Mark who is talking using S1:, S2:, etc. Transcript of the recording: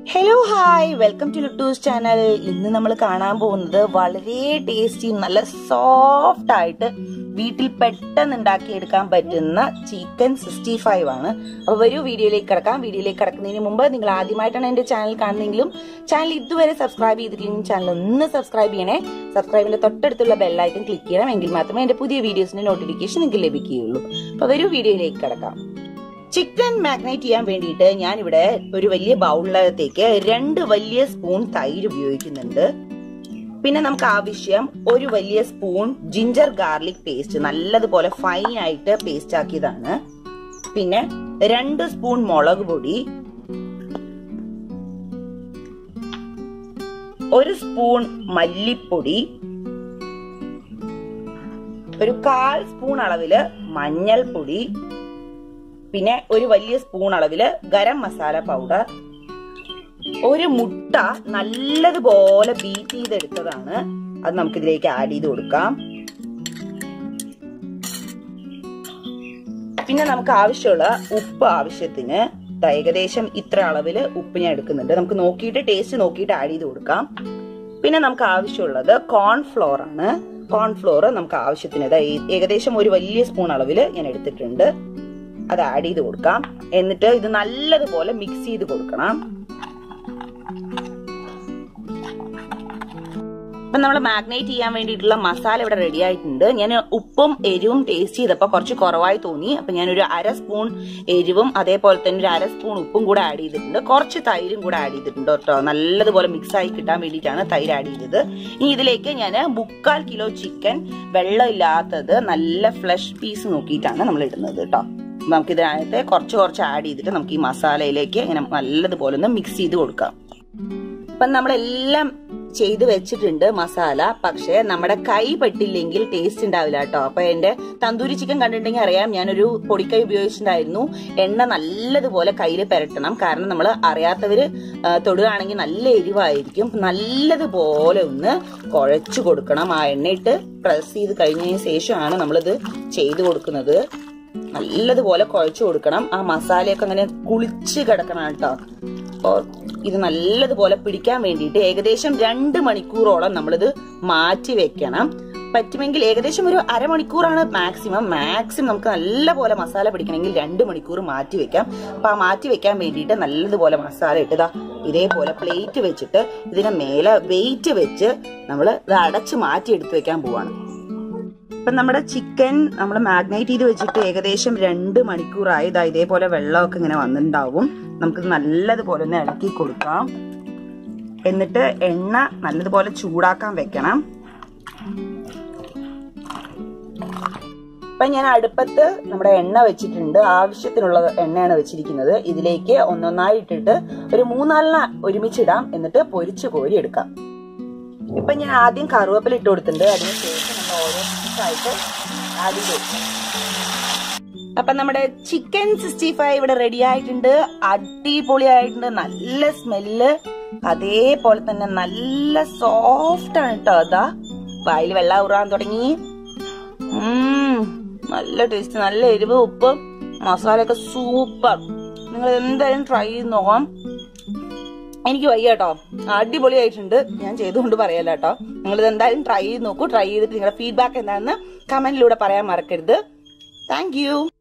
S1: hello hi welcome to Luttoos channel ഇന്ന് നമ്മൾ കാണാൻ പോകുന്നത് വളരെ ടേസ്റ്റിയും നല്ല സോഫ്റ്റ് ആയിട്ട് വീട്ടിൽ പെട്ടെന്ന് ഉണ്ടാക്കിയെടുക്കാൻ പറ്റുന്ന ചിക്കൻ സിക്സ്റ്റി ഫൈവ് ആണ് അപ്പോൾ വരൂ വീഡിയോയിലേക്ക് കിടക്കാം വീഡിയോയിലേക്ക് കിടക്കുന്നതിന് മുമ്പ് നിങ്ങൾ ആദ്യമായിട്ടാണ് എന്റെ ചാനൽ കാണുന്നതെങ്കിലും ചാനൽ ഇതുവരെ സബ്സ്ക്രൈബ് ചെയ്തിട്ടില്ലെങ്കിൽ ചാനൽ ഒന്ന് സബ്സ്ക്രൈബ് ചെയ്യണേ സബ്സ്ക്രൈബിന്റെ തൊട്ടടുത്തുള്ള ബെല്ലൈക്കൺ ക്ലിക്ക് ചെയ്യണം എങ്കിൽ മാത്രമേ എന്റെ പുതിയ വീഡിയോസിന്റെ നോട്ടിഫിക്കേഷൻ നിങ്ങൾക്ക് ലഭിക്കുകയുള്ളൂ അപ്പോൾ വരൂ വീഡിയോയിലേക്ക് കിടക്കാം ചിക്കൻ മാഗ്നേറ്റ് ചെയ്യാൻ വേണ്ടിയിട്ട് ഞാൻ ഇവിടെ ഒരു വലിയ ബൗളിനകത്തേക്ക് രണ്ട് വലിയ സ്പൂൺ തൈര് ഉപയോഗിക്കുന്നുണ്ട് പിന്നെ നമുക്ക് ആവശ്യം ഒരു വലിയ സ്പൂൺ ജിഞ്ചർ ഗാർലിക് പേസ്റ്റ് നല്ലതുപോലെ ഫൈൻ ആയിട്ട് പേസ്റ്റ് ആക്കിയതാണ് പിന്നെ രണ്ട് സ്പൂൺ മുളക് പൊടി ഒരു സ്പൂൺ മല്ലിപ്പൊടി ഒരു കാൽ സ്പൂൺ അളവില് മഞ്ഞൾപ്പൊടി പിന്നെ ഒരു വലിയ സ്പൂൺ അളവില് ഗരം മസാല പൗഡർ ഒരു മുട്ട നല്ലതുപോലെ ബീറ്റ് ചെയ്തെടുത്തതാണ് അത് നമുക്ക് ഇതിലേക്ക് ആഡ് ചെയ്ത് കൊടുക്കാം പിന്നെ നമുക്ക് ആവശ്യമുള്ള ഉപ്പ് ആവശ്യത്തിന് ഏകദേശം ഇത്ര അളവില് ഉപ്പ് ഞാൻ എടുക്കുന്നുണ്ട് നമുക്ക് നോക്കിയിട്ട് ടേസ്റ്റ് നോക്കിയിട്ട് ആഡ് ചെയ്ത് കൊടുക്കാം പിന്നെ നമുക്ക് ആവശ്യമുള്ളത് കോൺഫ്ലോർ ആണ് കോൺഫ്ലോർ നമുക്ക് ആവശ്യത്തിന് ഏകദേശം ഒരു വലിയ സ്പൂൺ അളവിൽ ഞാൻ എടുത്തിട്ടുണ്ട് അത് ആഡ് ചെയ്ത് കൊടുക്കാം എന്നിട്ട് ഇത് നല്ലതുപോലെ മിക്സ് ചെയ്ത് കൊടുക്കണം അപ്പൊ നമ്മൾ മാഗ്നേറ്റ് ചെയ്യാൻ വേണ്ടിയിട്ടുള്ള മസാല ഇവിടെ റെഡി ആയിട്ടുണ്ട് ഞാൻ ഉപ്പും എരിവും ടേസ്റ്റ് ചെയ്തപ്പോൾ കുറച്ച് കുറവായി തോന്നി അപ്പൊ ഞാൻ ഒരു അര സ്പൂൺ എരിവും അതേപോലെ തന്നെ ഒരു അര സ്പൂൺ ഉപ്പും കൂടെ ആഡ് ചെയ്തിട്ടുണ്ട് കുറച്ച് തൈരും കൂടെ ആഡ് ചെയ്തിട്ടുണ്ട് കേട്ടോ നല്ലതുപോലെ മിക്സ് ആയി കിട്ടാൻ വേണ്ടിയിട്ടാണ് തൈര് ആഡ് ചെയ്തത് ഇനി ഇതിലേക്ക് ഞാൻ മുക്കാൽ കിലോ ചിക്കൻ വെള്ളം ഇല്ലാത്തത് നല്ല ഫ്ലഷ് പീസ് നോക്കിയിട്ടാണ് നമ്മൾ ഇടുന്നത് കേട്ടോ നമുക്ക് ഇതിനകത്ത് കുറച്ച് കുറച്ച് ആഡ് ചെയ്തിട്ട് നമുക്ക് ഈ മസാലയിലേക്ക് ഇങ്ങനെ നല്ലതുപോലെ ഒന്ന് മിക്സ് ചെയ്ത് കൊടുക്കാം അപ്പം നമ്മളെല്ലാം ചെയ്ത് വെച്ചിട്ടുണ്ട് മസാല പക്ഷെ നമ്മുടെ കൈ പെട്ടില്ലെങ്കിൽ ടേസ്റ്റ് ഉണ്ടാവില്ല കേട്ടോ അപ്പൊ എന്റെ തന്തൂരി ചിക്കൻ കണ്ടിട്ടുണ്ടെങ്കിൽ അറിയാം ഞാനൊരു പൊടിക്കൈ ഉപയോഗിച്ചിട്ടുണ്ടായിരുന്നു എണ്ണ നല്ലതുപോലെ കയ്യിൽ പെരട്ടണം കാരണം നമ്മൾ അറിയാത്തവര് തൊടുകയാണെങ്കിൽ നല്ല എരിവായിരിക്കും നല്ലതുപോലെ ഒന്ന് കുഴച്ചു കൊടുക്കണം ആ എണ്ണയിട്ട് പ്രസ് ചെയ്ത് കഴിഞ്ഞതിന് ശേഷമാണ് നമ്മളിത് ചെയ്തു കൊടുക്കുന്നത് നല്ലതുപോലെ കുഴച്ചു കൊടുക്കണം ആ മസാലയൊക്കെ അങ്ങനെ കുളിച്ച് കിടക്കണം കേട്ടോ അപ്പോൾ ഇത് നല്ലതുപോലെ പിടിക്കാൻ വേണ്ടിയിട്ട് ഏകദേശം രണ്ട് മണിക്കൂറോളം നമ്മളിത് മാറ്റി വെക്കണം പറ്റുമെങ്കിൽ ഏകദേശം ഒരു അരമണിക്കൂറാണ് മാക്സിമം മാക്സിമം നമുക്ക് നല്ലപോലെ മസാല പിടിക്കണമെങ്കിൽ രണ്ട് മണിക്കൂർ മാറ്റി വെക്കാം അപ്പൊ ആ മാറ്റി വെക്കാൻ വേണ്ടിയിട്ട് നല്ലതുപോലെ മസാല ഇട്ടതാ ഇതേപോലെ പ്ലേറ്റ് വെച്ചിട്ട് ഇതിനെ മേലെ വെയിറ്റ് വെച്ച് നമ്മൾ ഇത് അടച്ച് മാറ്റി എടുത്തു വെക്കാൻ പോവാണ് ഇപ്പം നമ്മുടെ ചിക്കൻ നമ്മൾ മാഗ്നേറ്റ് ചെയ്ത് വെച്ചിട്ട് ഏകദേശം രണ്ട് മണിക്കൂറായി ഇതാ ഇതേപോലെ വെള്ളമൊക്കെ ഇങ്ങനെ വന്നിട്ടുണ്ടാവും നമുക്കിത് നല്ലതുപോലെ ഒന്ന് ഇളക്കി കൊടുക്കാം എന്നിട്ട് എണ്ണ നല്ലതുപോലെ ചൂടാക്കാൻ വെക്കണം ഇപ്പൊ ഞാൻ അടുപ്പത്ത് നമ്മുടെ എണ്ണ വെച്ചിട്ടുണ്ട് ആവശ്യത്തിനുള്ള എണ്ണയാണ് വെച്ചിരിക്കുന്നത് ഇതിലേക്ക് ഒന്നൊന്നായി ഇട്ടിട്ട് ഒരു മൂന്നാലിന ഒരുമിച്ചിടാം എന്നിട്ട് പൊരിച്ചു കോരി എടുക്കാം ഇപ്പൊ ഞാൻ ആദ്യം കറുവേപ്പില ഇട്ട് കൊടുത്തിട്ടുണ്ട് അതിനുശേഷം നമ്മൾ ഓരോ പീസായിട്ട് ആഡ് ചെയ്ത് കൊടുക്കാം അപ്പൊ നമ്മുടെ ചിക്കൻ സിക്സ്റ്റി ഫൈവ് ഇവിടെ റെഡി ആയിട്ടുണ്ട് അടിപൊളിയായിട്ടുണ്ട് നല്ല സ്മെല്ല് അതേപോലെ തന്നെ നല്ല സോഫ്റ്റ് ആണ് കേട്ടോ അതാ വായിൽ വെള്ളം ഊറാൻ തുടങ്ങി നല്ല ടേസ്റ്റ് നല്ല എരിവ് ഉപ്പ് മസാലയൊക്കെ സൂപ്പർ നിങ്ങൾ എന്തായാലും ട്രൈ ചെയ്ത് നോക്കാം എനിക്ക് വയ്യ കേട്ടോ അടിപൊളിയായിട്ടുണ്ട് ഞാൻ ചെയ്തുകൊണ്ട് പറയല്ല കേട്ടോ നിങ്ങൾ ഇത് എന്തായാലും ട്രൈ ചെയ്ത് നോക്കൂ ട്രൈ ചെയ്തിട്ട് നിങ്ങളുടെ ഫീഡ്ബാക്ക് എന്താണെന്ന് കമന്റിലൂടെ പറയാൻ മറക്കരുത് താങ്ക്